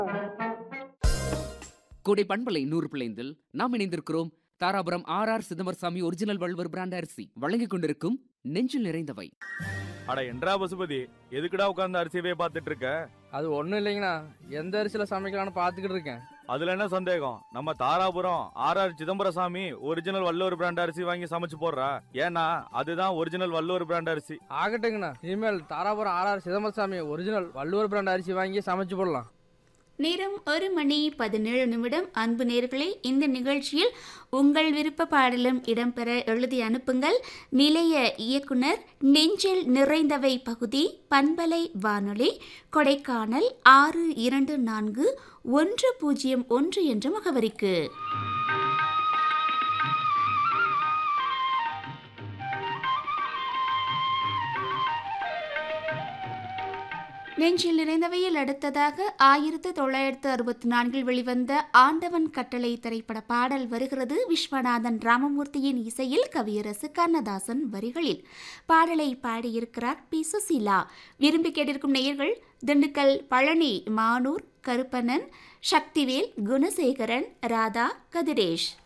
கோடை பண்பலை நூறு பிள்ளைந்தில் நாம் இணைந்திருக்கிறோம் Dharapuram R R Chidambarasamy original Valluvar brand அரிசி வழங்கிக் கொண்டிருக்கும் நெஞ்சில் நிறைந்தவை அட என்றா பசுபதி எதுக்குடா உட்கார்ந்து அரிசியவே பார்த்துட்டு இருக்க அது ஒன்றும் இல்லைங்கண்ணா எந்த அரிசியில் சமைக்கலாம்னு பார்த்துக்கிட்டு இருக்கேன் அதுல என்ன சந்தேகம் நம்ம Dharapuram R R Chidambarasamy original Valluvar brand அரிசி வாங்கி சமைச்சு போடுறா ஏன்னா அதுதான் ஒரிஜினல் வள்ளுவர் பிராண்ட் அரிசி ஆகட்டுங்கண்ணா இனிமேல் Dharapuram RR Chidambarasamy original Valluvar brand அரிசி வாங்கி சமைச்சு போடலாம் நேரம் ஒரு மணி பதினேழு நிமிடம் அன்பு நேர்களே இந்த நிகழ்ச்சியில் உங்கள் விருப்ப பாடலும் இடம்பெற எழுதி அனுப்புங்கள் நிலைய இயக்குனர் நெஞ்சில் நிறைந்தவை பகுதி பண்பலை வானொலி கொடைக்கானல் ஆறு இரண்டு நான்கு ஒன்று பூஜ்ஜியம் ஒன்று என்ற முகவரிக்கு நெஞ்சில் நிறைந்தவையில் அடுத்ததாக ஆயிரத்து தொள்ளாயிரத்து அறுபத்தி நான்கில் வெளிவந்த ஆண்டவன் கட்டளை திரைப்பட பாடல் வருகிறது விஸ்வநாதன் ராமமூர்த்தியின் இசையில் கவியரசு கண்ணதாசன் வரிகளில் பாடலை பாடியிருக்கிறார் பி சுசீலா விரும்பி கேட்டிருக்கும் நேயர்கள் திண்டுக்கல் பழனி மானூர் கருப்பண்ணன் சக்திவேல் குணசேகரன் ராதா கதிரேஷ்